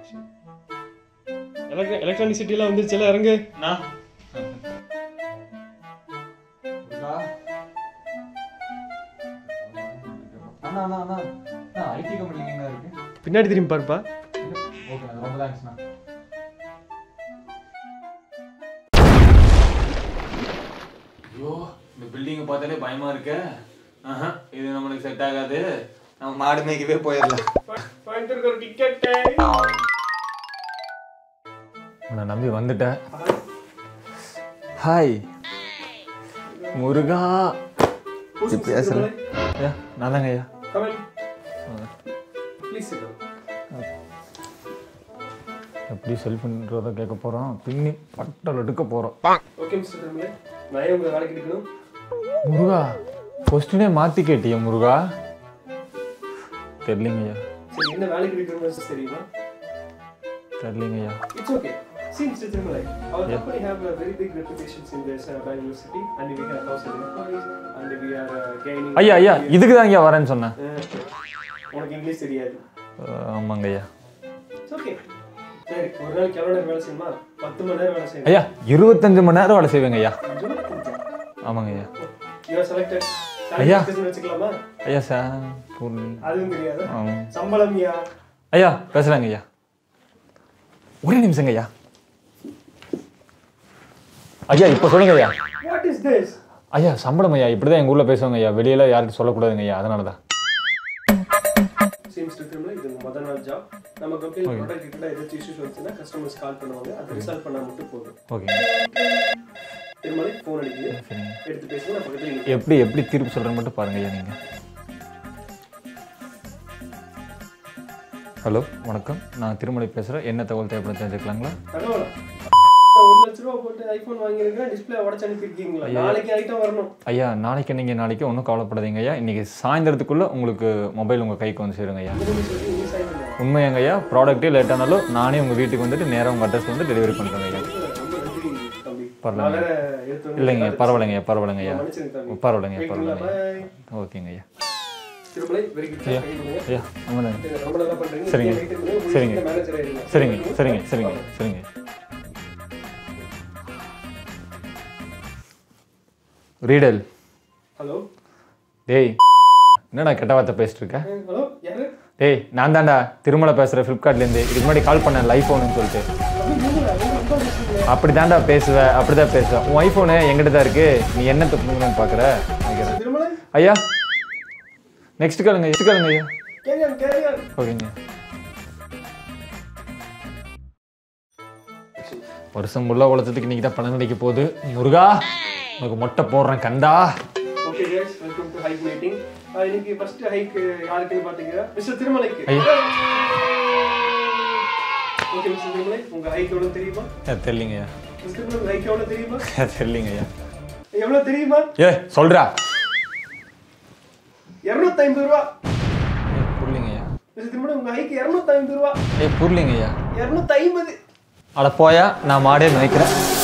Electra electronic சிட்டிலாம் வந்துருச்சுல இறங்கு நான் அண்ணா அண்ணா அண்ணா அண்ணா IT company எங்க இருக்கு பின்னாடி திரும்பி பாருப்பா ஓகே ரொம்ப தேங்க்ஸ்ண்ணா ஐயோ இந்த பில்டிங்கை பார்த்தாலே பயமா இருக்கு ஆஹா இது நம்மளுக்கு செட் ஆகாது நம்ம மாடு மேய்க்கவே போயிடலாம் ஒரு டிக்கெட் உன்னை நம்பி வந்துட்டேன் ஹாய் முருகா பேசுறேன் ஐயா நான் தாங்க ஐயா ப்ளீஸ் எப்படி செல்ஃபுன்றதை கேட்க போகிறோம் பின்னி பட்டல் எடுக்க போகிறோம் ஓகே மிஸ்டர் திருமலை நான் ஏன் உங்களை வேலைக்கு எடுக்கணும் முருகா கொஸ்டினே மாற்றி கேட்டியா முருகா தெரியலிங்க ஐயா சரி என்ன வேலைக்கு எடுக்கணும்னு தெரியுமா தெரியலிங்க ஐயா It's okay. See, Mr. Tirmalai, our company have a very big reputations in this uh, Bangalore city, and we have thousand employees, and we are uh, gaining. ஐயா ஐயா இதுக்கு தான் ஐயா வரேன்னு சொன்னேன் Uh, உனக்கு இங்கிலீஷ் தெரியாது அஹ், ஆமாங்க ஐயா இட்ஸ் ஓகே சரி ஒரு நாளைக்கு எவ்வளோ நேரம் வேலை செய்யணுமா பத்து மணி நேரம் வேலை செய்யணும் ஐயா இருபத்தஞ்சு மணி நேரம் வேலை செய்வேங்க ஐயா இருபத்தஞ்சா? ஆமாங்க ஐயா You are selected. ஐயா. Salary discussion வச்சுக்கலாமா ஐயா சார் பூர்ணி அதுவும் தெரியாது ஆமாம் சம்பளம் யா ஐயா பேசுகிறாங்க ஐயா ஒரே நிமிஷங்க ஐயா ஐயா இப்போ சொல்லுங்க ஐயா வாட் இஸ் திஸ் ஐயா சம்பளம் ஐயா இப்படி தான் எங்கள் ஊரில் பேசுவாங்க ஐயா வெளியில யார்கிட்ட சொல்லக்கூடாதுங்க ஐயா அதனால தான் சேம் மிஸ்டர் திருமலை இது உங்க முதல் நாள் ஜாப் நம்ம கம்பெனி ப்ராடக்ட் கிட்ட ஏதாச்சும் இஷ்யூஸ் வந்துச்சுன்னா கஸ்டமர்ஸ் கால் பண்ணுவாங்க அதை ரிசால்வ் பண்ணா மட்டும் போதும் ஓகேங்க திருமலை ஃபோன் அடிக்குது சரிங்க எடுத்து பேசுங்க நான் பக்கத்துல நிக்கிறேன். எப்படி எப்படி தீர்ப்பு சொல்கிறேன்னு மட்டும் பாருங்க ஐயா நீங்கள் ஹலோ வணக்கம் நான் திருமலை பேசுகிறேன் என்ன தகவல் தேவைப்பட தெரிஞ்சுக்கலாங்களா பரவாயில்ல. ஒரு லட்ச ரூபா போட்டு ஐபோன் வாங்கியிருக்கேன் டிஸ்பிளே உடச்சு அனுப்பியிருக்கீங்களா நாளைக்கு ஐட்டம் வரணும் ஐயா நாளைக்கு நீங்கள் நாளைக்கு ஒன்றும் கவலைப்படாதீங்க ஐயா இன்றைக்கி சாயந்தரத்துக்குள்ளே உங்களுக்கு மொபைல் உங்கள் கைக்கு வந்து சேருங்க ஐயா திரும்பி சொல்லி நீ sign பண்ணுங்க. உண்மையாங்க ஐயா ப்ராடக்ட்டே லேட் ஆனாலும் நானே உங்கள் வீட்டுக்கு வந்துட்டு நேராக உங்கள் அட்ரஸ் வந்து டெலிவரி பண்ணுறேங்க ஐயா ரொம்ப நன்றி தம்பி பரவாயில்ல. நான் வேற எடுத்து வந்து இல்லைங்க பரவாயில்லைங்க ஐயா பரவாயில்லைங்க ஐயா மன்னிச்சிருங்க தம்பி பரவாயில்லைங்க போயிட்டுங்களா? பரவாயில்லைங்க Bye. ஓகேங்க ஐயா திருமலை வெரி குட் ஐயா ஐயா ஆமாம் ரொம்ப நல்லா பண்றீங்க சரிங்க. நீங்க வீட்டுக்கு போய் சரிங்க. மேனேஜர் ஆயிடுங்க சரிங்க சரிங்க சரிங்க சரிங்க ரீடல் ஹலோ டேய் என்னடா கெட்ட வார்த்தை பேசிட்டு இருக்க ஹலோ யாரு டேய் நான் தான்டா திருமலை பேசுகிறேன் ஃப்ளிப்கார்ட்லேருந்து இதுக்கு முன்னாடி கால் பண்ணேன் லைஃப் ஃபோனுன்னு சொல்லிட்டு தம்பி, நீங்களா? நீங்க ரொம்ப பேசுறீங்க. அப்படி தான்டா பேசுவேன் அப்படி தான் பேசுவேன் உன் ஐஃபோனு எங்கிட்ட தான் இருக்கு நீ என்ன தப்புங்கன்னு பார்க்குற நினைக்கிறேன் திருமலை ஐயா நெக்ஸ்ட் கேளுங்க நெக்ஸ்ட் கேளுங்க ஐயா கேரியான் கேரியான் ஓகேங்க வருஷம் உள்ள உழைச்சதுக்கு இன்னைக்கு தான் பணம் கிடைக்க போகுது முருகா உனக்கு மொட்டை போடுறேன் கண்டா okay guys welcome to hike meeting இன்னைக்கு ஃபர்ஸ்ட் ஹைக் யாருக்குன்னு பாத்தீங்கன்னா மிஸ்டர் திருமலைக்கு ஐயா. ஓகே மிஸ்டர் திருமலை உங்க ஹைக் எவ்வளவு தெரியுமா தெரியலிங்க ஐயா மிஸ்டர் திருமலை ஹைக் எவ்வளவு தெரியுமா தெரியலிங்க ஐயா எவ்வளவு தெரியுமா ஏ சொல்றா இருநூத்தி ஐம்பது ரூபா ஏ புரியலிங்க ஐயா மிஸ்டர் திருமலை உங்க ஹைக் இருநூத்தி ஐம்பது ரூபா ஏ புரியலிங்க ஐயா இருநூத்தி ஐம்பது அட போயா நான் மாடே நினைக்கிறேன்